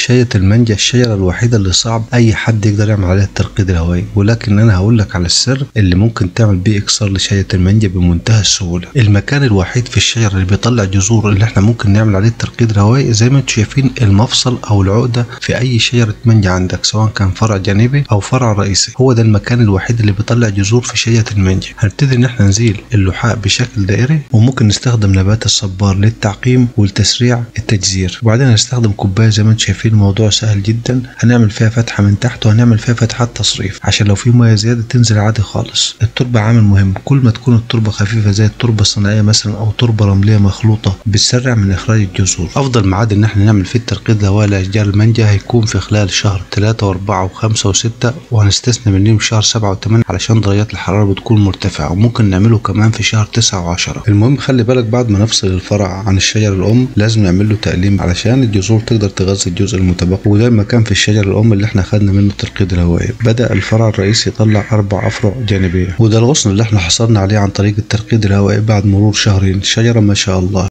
شجرة المانجا الشجرة الوحيدة اللي صعب أي حد يقدر يعمل عليها الترقيد الهوائي ولكن أنا هقول لك على السر اللي ممكن تعمل بيه إكسار لشجرة المانجا بمنتهى السهولة المكان الوحيد في الشجرة اللي بيطلع جذور اللي احنا ممكن نعمل عليه الترقيد الهوائي زي ما انتم شايفين المفصل أو العقدة في أي شجرة مانجا عندك سواء كان فرع جانبي أو فرع رئيسي هو ده المكان الوحيد اللي بيطلع جذور في شجرة المانجا هنبتدي إن احنا نزيل اللحاء بشكل دائري وممكن نستخدم نبات الصبار للتعقيم والتسريع التجزير وبعدين هنستخدم كوبايه زي ما انتم شايفين الموضوع سهل جدا هنعمل فيها فتحه من تحت وهنعمل فيها فتحات تصريف عشان لو في ميه زياده تنزل عادي خالص التربه عامل مهم كل ما تكون التربه خفيفه زي التربه الصناعيه مثلا او تربه رمليه مخلوطه بتسرع من اخراج الجذور افضل ميعاد ان احنا نعمل فيه الترقيد الهوائي لاشجار المانجا هيكون في خلال شهر 3 و4 و5 و6 وهنستثنى منهم شهر 7 و8 علشان درجات الحراره بتكون مرتفعه وممكن نعمله كمان في شهر 9 و10 المهم خلي بالك بعد ما نفصل الفرع عن الشجر الام لازم نعمل له تقليم علشان الجذور تقدر تغذي الجزء المتبقي وده المكان في الشجر الام اللي احنا خدنا منه الترقيد الهوائي بدا الفرع الرئيسي يطلع اربع افرع جانبيه وده الغصن اللي احنا حصلنا عليه عن طريق الترقيد الهوائي بعد مرور شهرين الشجره ما شاء الله